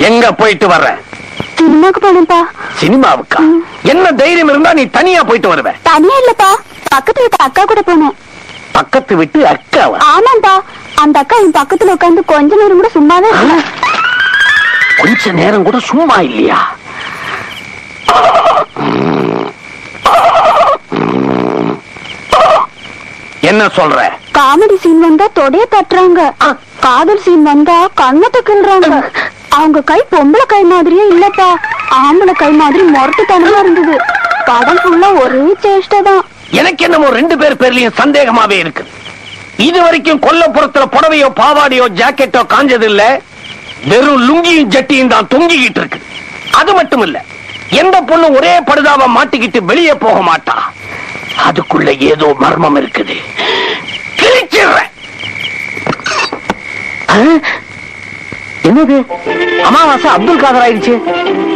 எங்க போயிட்டு வர்ற சினிமாக்கு போனேன்ப்பா சினிமாவுக்கா என்ன தைரியம் இருந்தா நீ தனியா போயிட்டு வருவ தனியா இல்லப்பா பக்கத்து வீட்டு அக்கா கூட போனேன் பக்கத்து விட்டு அக்காவா ஆமாப்பா அந்த அக்கா என் பக்கத்துல உட்காந்து கொஞ்ச நேரம் கூட சும்மாவே இல்ல. கொஞ்ச நேரம் கூட சும்மா இல்லையா என்ன சொல்ற காமெடி சீன் வந்தா தொடைய தட்டுறாங்க காதல் சீன் வந்தா கண்ணத்தை கிள்றாங்க அவங்க கை பொம்பளை கை மாதிரியே இல்லப்பா ஆம்பளை கை மாதிரி முரட்டுத்தனமா இருந்தது படம் ஃபுல்லா ஒரே சேஷ்டை தான் எனக்கு என்னமோ ரெண்டு பேர் பேர்லயும் சந்தேகமாவே இருக்கு இது வரைக்கும் கொல்லப்புறத்துல புடவையோ பாவாடையோ ஜாக்கெட்டோ காஞ்சது இல்ல வெறும் லுங்கியும் ஜட்டியும் தான் தொங்கிக்கிட்டு இருக்கு அது மட்டும் இல்ல எந்த பொண்ணு ஒரே படுதாவ மாட்டிக்கிட்டு வெளியே போக மாட்டா அதுக்குள்ள ஏதோ மர்மம் இருக்குது கிழிச்சிடுறேன் ஆ? என்னது அமாவாசை அப்துல் காதர் ஆயிடுச்சு